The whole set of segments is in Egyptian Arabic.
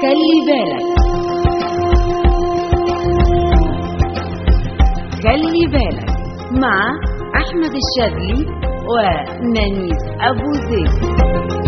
خلي بالك خلي بالك مع أحمد الشاذلي ونانيس أبو زيد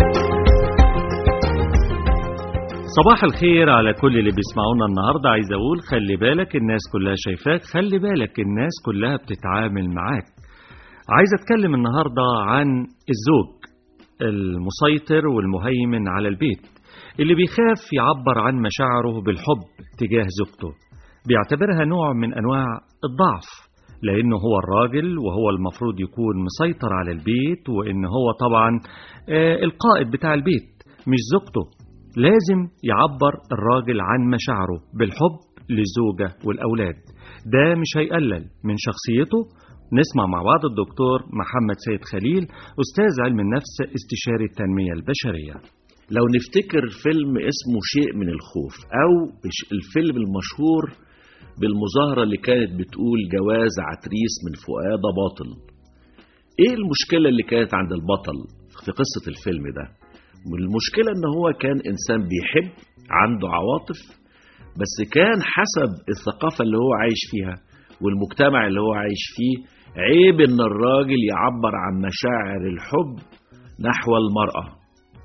صباح الخير على كل اللي بيسمعونا النهاردة عايز أقول خلي بالك الناس كلها شايفاك خلي بالك الناس كلها بتتعامل معاك عايز أتكلم النهاردة عن الزوج المسيطر والمهيمن على البيت اللي بيخاف يعبر عن مشاعره بالحب تجاه زوجته بيعتبرها نوع من أنواع الضعف لأنه هو الراجل وهو المفروض يكون مسيطر على البيت وإن هو طبعا آه، القائد بتاع البيت مش زوجته لازم يعبر الراجل عن مشاعره بالحب للزوجة والأولاد ده مش هيقلل من شخصيته نسمع مع بعض الدكتور محمد سيد خليل أستاذ علم النفس استشاري التنمية البشرية لو نفتكر فيلم اسمه شيء من الخوف او الفيلم المشهور بالمظاهرة اللي كانت بتقول جواز عتريس من فؤاد باطل ايه المشكلة اللي كانت عند البطل في قصة الفيلم ده المشكلة ان هو كان انسان بيحب عنده عواطف بس كان حسب الثقافة اللي هو عايش فيها والمجتمع اللي هو عايش فيه عيب ان الراجل يعبر عن مشاعر الحب نحو المرأة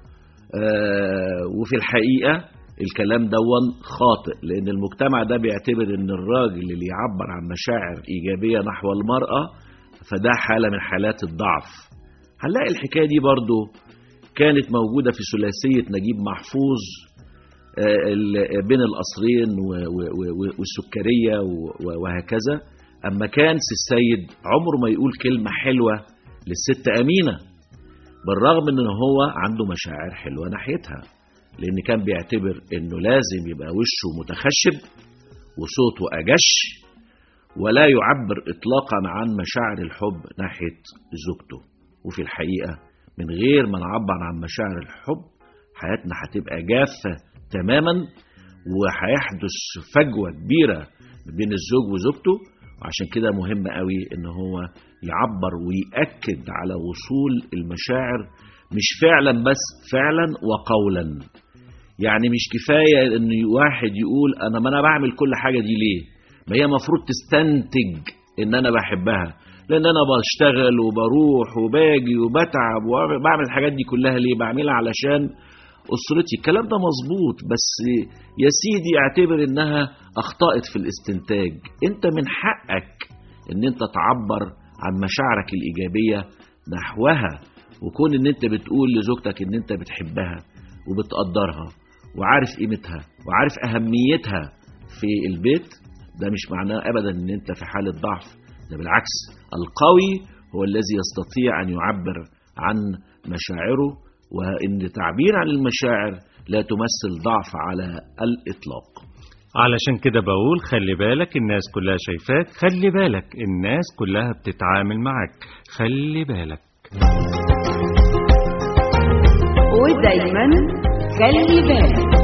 آه وفي الحقيقة الكلام دون خاطئ لأن المجتمع ده بيعتبر إن الراجل اللي يعبر عن مشاعر إيجابية نحو المرأة فده حالة من حالات الضعف هنلاقي الحكاية دي برضو كانت موجودة في ثلاثية نجيب محفوظ آه، ال- بين القصرين و- و- و- والسكرية و- وهكذا أما كان سي السيد عمره ما يقول كلمة حلوة للست أمينة بالرغم ان هو عنده مشاعر حلوه ناحيتها لان كان بيعتبر انه لازم يبقى وشه متخشب وصوته اجش ولا يعبر اطلاقا عن مشاعر الحب ناحيه زوجته وفي الحقيقه من غير ما نعبر عن مشاعر الحب حياتنا هتبقى جافه تماما وهيحدث فجوه كبيره بين الزوج وزوجته وعشان كده مهم قوي ان هو يعبر ويأكد على وصول المشاعر مش فعلا بس فعلا وقولا يعني مش كفاية ان واحد يقول انا ما انا بعمل كل حاجة دي ليه ما هي مفروض تستنتج ان انا بحبها لان انا بشتغل وبروح وباجي وبتعب وبعمل الحاجات دي كلها ليه بعملها علشان اسرتي الكلام ده مظبوط بس يا سيدي اعتبر انها اخطأت في الاستنتاج انت من حقك ان انت تعبر عن مشاعرك الايجابيه نحوها وكون ان انت بتقول لزوجتك ان انت بتحبها وبتقدرها وعارف قيمتها وعارف اهميتها في البيت ده مش معناه ابدا ان انت في حاله ضعف ده بالعكس القوي هو الذي يستطيع ان يعبر عن مشاعره وان تعبير عن المشاعر لا تمثل ضعف على الاطلاق علشان كده بقول خلي بالك الناس كلها شايفاك خلي بالك الناس كلها بتتعامل معاك خلي بالك ودايما خلي بالك